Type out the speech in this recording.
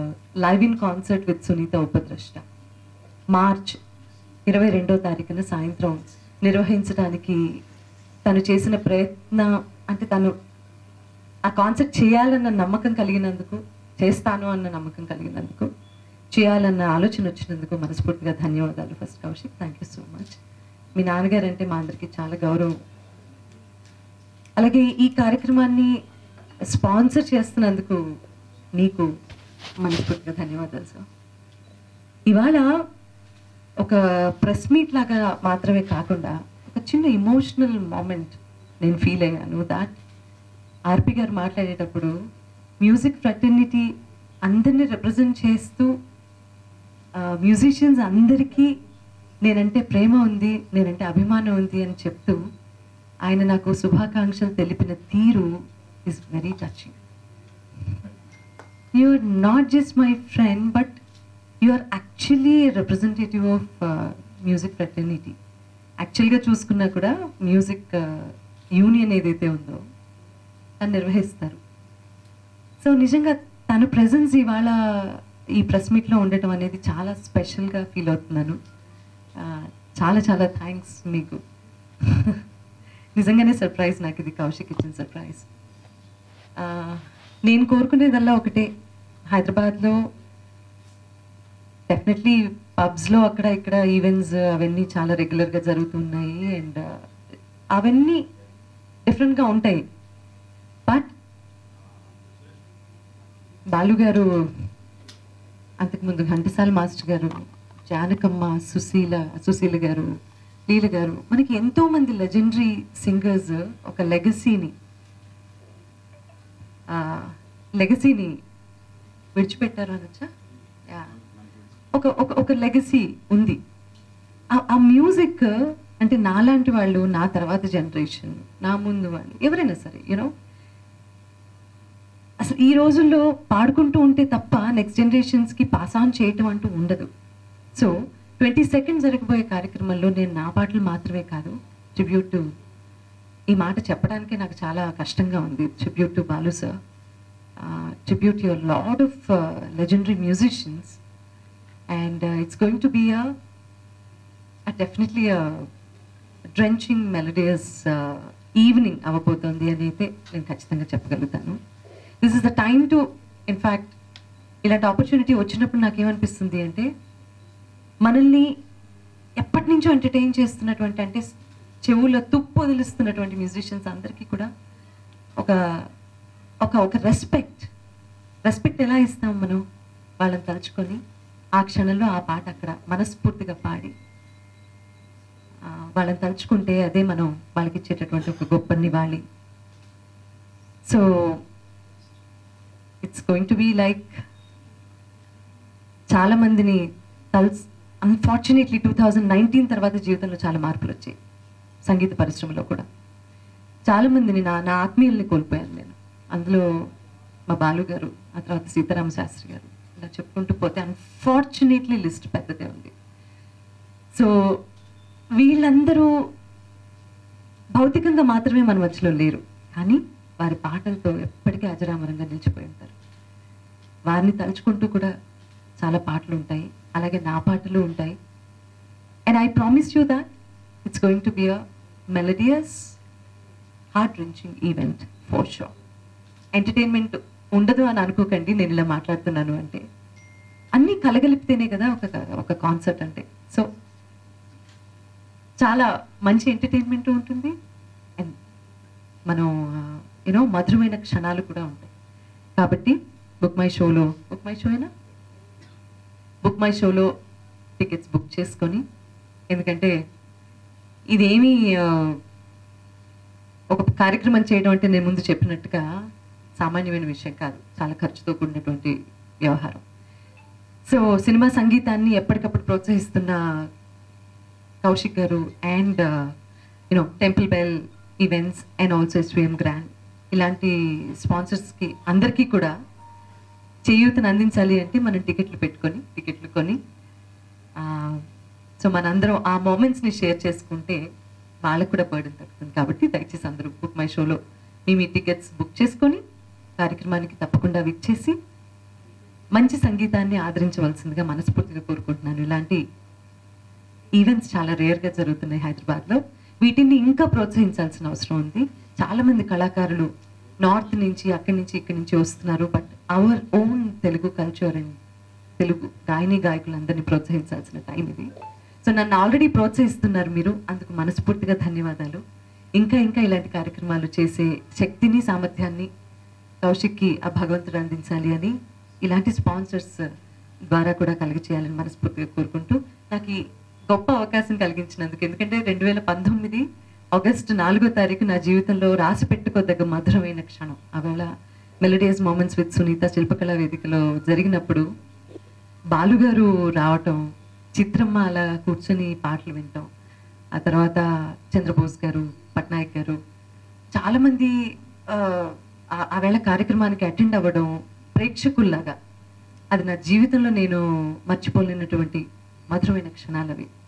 live in concert with Sunitha Upadrashta March ఇరవై రెండో తారీఖున సాయంత్రం నిర్వహించడానికి తను చేసిన ప్రయత్నం అంటే తను ఆ కాన్సెప్ట్ చేయాలన్న నమ్మకం కలిగినందుకు చేస్తాను అన్న నమ్మకం కలిగినందుకు చేయాలన్న ఆలోచన వచ్చినందుకు మనస్ఫూర్తిగా ధన్యవాదాలు first Kaushik thank you so much మీ నాన్నగారు అంటే మా అందరికీ చాలా గౌరవం అలాగే ఈ కార్యక్రమాన్ని స్పాన్సర్ చేస్తున్నందుకు నీకు మనస్ఫూర్తిగా ధన్యవాదాలు సార్ ఇవాళ ఒక ప్రెస్ మీట్ లాగా మాత్రమే కాకుండా ఒక చిన్న ఇమోషనల్ మూమెంట్ నేను ఫీల్ అయ్యాను దాట్ ఆర్పి గారు మాట్లాడేటప్పుడు మ్యూజిక్ ఫ్రెటర్నిటీ అందరినీ రిప్రజెంట్ చేస్తూ మ్యూజిషియన్స్ అందరికీ నేనంటే ప్రేమ ఉంది నేనంటే అభిమానం ఉంది అని చెప్తూ ఆయన నాకు శుభాకాంక్షలు తెలిపిన తీరు is very touching you are not just my friend but you are actually representative of music fraternity యాక్చువల్గా చూసుకున్నా కూడా మ్యూజిక్ యూనియన్ ఏదైతే ఉందో తను నిర్వహిస్తారు సో నిజంగా తన ప్రెజెన్స్ ఇవాళ ఈ ప్రెస్ మీట్లో ఉండటం అనేది చాలా స్పెషల్గా ఫీల్ అవుతున్నాను ఆ, చాలా చాలా థ్యాంక్స్ మీకు నిజంగానే సర్ప్రైజ్ నాకు ఇది కౌశిక్ ఇచ్చిన సర్ప్రైజ్ ఆ, నేను కోరుకునేదల్లా ఒకటే హైదరాబాద్లో డెఫినెట్లీ పబ్స్లో అక్కడ ఇక్కడ ఈవెంట్స్ అవన్నీ చాలా రెగ్యులర్గా జరుగుతున్నాయి అండ్ అవన్నీ డిఫరెంట్గా ఉంటాయి బట్ బాలు గారు అంతకుముందు ఘంటసాల మాస్టర్ గారు జానకమ్మ సుశీల సుశీల గారు లీల గారు మనకి ఎంతో మంది లెజెండరీ సింగర్స్ ఒక లెగసీని లెగసీని విడిచిపెట్టారు అనొచ్చా యా ఒక ఒక ఒక లెగసీ ఉంది ఆ- ఆ మ్యూజిక్ అంటే నాలాంటి వాళ్ళు నా తర్వాత జనరేషన్ నా ముందు వాళ్ళు ఎవరైనా సరే యూనో అసలు ఈ రోజుల్లో పాడుకుంటూ ఉంటే తప్ప నెక్స్ట్ జనరేషన్స్కి పాస్ ఆన్ చేయటం అంటూ ఉండదు సో ట్వంటీ సెకండ్ జరగబోయే కార్యక్రమంలో నేను నా పాటలు మాత్రమే కాదు ట్రిబ్యూట్ టు ఈ మాట చెప్పడానికే నాకు చాలా కష్టంగా ఉంది tribute to Balu sir tribute your laud of legendary musicians and it's going to be a definitely drenching melodious evening అవ్వబోతోంది అని అయితే నేను ఖచ్చితంగా చెప్పగలుగుతాను this is the time to in fact ఇలాంటి ఆపర్చునిటీ వచ్చినప్పుడు నాకేమనిపిస్తుంది అంటే మనల్ని ఎప్పటి నుంచో ఎంటర్టైన్ చేస్తున్నటువంటి అంటే చెవుల తుప్పు వదిలిస్తున్నటువంటి మ్యూజిషియన్స్ అందరికీ కూడా ఒక ఒక ఒక రెస్పెక్ట్ రెస్పెక్ట్ ఎలా ఇస్తాం మనం వాళ్ళని తలుచుకొని ఆ క్షణంలో ఆ పాట అక్కడ మనస్ఫూర్తిగా పాడి ఆ, వాళ్ళని తలుచుకుంటే అదే మనం వాళ్ళకి ఇచ్చేటటువంటి ఒక గొప్ప నివాళి so it's going to be like చాలా మందిని తల్స్ అన్ఫార్చునేట్లీ టూ థౌజండ్ నైన్టీన్ తర్వాత జీవితంలో చాలా మార్పులు వచ్చాయి సంగీత పరిశ్రమలో కూడా చాలా మందిని నా నా ఆత్మీయుల్ని కోల్పోయాను నేను అందులో మా బాలు గారు ఆ తర్వాత సీతారామ శాస్త్రి గారు ఇలా చెప్పుకుంటూ పోతే అన్ఫార్చునేట్లీ లిస్ట్ పెద్దదే ఉంది సో వీళ్ళందరూ భౌతికంగా మాత్రమే మన మధ్యలో లేరు కానీ వారి పాటలతో ఎప్పటికీ అజరామరంగా నిలిచిపోయి ఉంటారు వారిని తలుచుకుంటూ కూడా చాలా పాటలు ఉంటాయి అలాగే నా పాటలు ఉంటాయి and I promise you that it's going to be a melodious heart wrenching event for sure entertainment ఉండదు అని అనుకోకండి నేను ఇలా మాట్లాడుతున్నాను అంటే అన్నీ కలగలిపితేనే కదా ఒక ఒక కాన్సర్ట్ అంటే సో చాలా మంచి ఎంటర్టైన్మెంట్ ఉంటుంది అండ్ మనం యూనో మధురమైన క్షణాలు కూడా ఉంటాయి కాబట్టి బుక్ మై షోలో బుక్ మై షో అయినా బుక్ మై షోలో టికెట్స్ బుక్ చేసుకొని ఎందుకంటే ఇదేమీ ఆ, ఒక కార్యక్రమం చేయడం అంటే నేను ముందు చెప్పినట్టుగా సామాన్యమైన విషయం కాదు చాలా ఖర్చుతో కూడినటువంటి వ్యవహారం సో సినిమా సంగీతాన్ని ఎప్పటికప్పుడు ప్రోత్సహిస్తున్న కౌశిక్ గారు and you know temple bell events and also SVM grand ఇలాంటి స్పాన్సర్స్కి అందరికీ కూడా చేయూతను అందించాలి అంటే మనం టికెట్లు పెట్టుకొని టికెట్లు కొని సో మనందరం ఆ మూమెంట్స్ని షేర్ చేసుకుంటే వాళ్ళకు కూడా బర్డెన్ తగ్గుతుంది కాబట్టి దయచేసి అందరూ బుక్ మై షోలో మీ మీ టికెట్స్ బుక్ చేసుకొని కార్యక్రమానికి తప్పకుండా విచ్చేసి మంచి సంగీతాన్ని ఆదరించవలసిందిగా మనస్ఫూర్తిగా కోరుకుంటున్నాను ఇలాంటి ఈవెంట్స్ చాలా రేర్గా జరుగుతున్నాయి హైదరాబాద్లో వీటిని ఇంకా ప్రోత్సహించాల్సిన అవసరం ఉంది చాలా మంది కళాకారులు నార్త్ నుంచి అక్కడి నుంచి ఇక్కడి నుంచి వస్తున్నారు but our own Telugu culture and Telugu గాయని గాయకులందరినీ ప్రోత్సహించాల్సిన టైం ఇది సో నన్ను ఆల్రెడీ ప్రోత్సహిస్తున్నారు మీరు అందుకు మనస్ఫూర్తిగా ధన్యవాదాలు ఇంకా ఇంకా ఇలాంటి కార్యక్రమాలు చేసే శక్తిని సామర్థ్యాన్ని కౌశిక్కి ఆ భగవంతుడు అందించాలి అని ఇలాంటి స్పాన్సర్స్ ద్వారా కూడా కలిగి చేయాలని మనస్ఫూర్తిగా కోరుకుంటూ నాకు ఈ గొప్ప అవకాశం కలిగించినందుకు ఎందుకంటే రెండు వేల పంతొమ్మిది ఆగస్టు నాలుగో తారీఖు నా జీవితంలో రాసి పెట్టుకోదగ్గ మధురమైన క్షణం ఆవేళ మెలడియస్ మూమెంట్స్ విత్ సునీత శిల్పకళా వేదికలో జరిగినప్పుడు బాలుగారు రావటం చిత్రమ్మ అలా కూర్చొని పాటలు వినటం ఆ తర్వాత చంద్రబోస్ గారు పట్నాయక్ గారు చాలామంది ఆ, ఆ- ఆ వేళ కార్యక్రమానికి అటెండ్ అవ్వడం ప్రేక్షకుల్లాగా అది నా జీవితంలో నేను మర్చిపోలేనటువంటి మధురమైన క్షణాలు అవి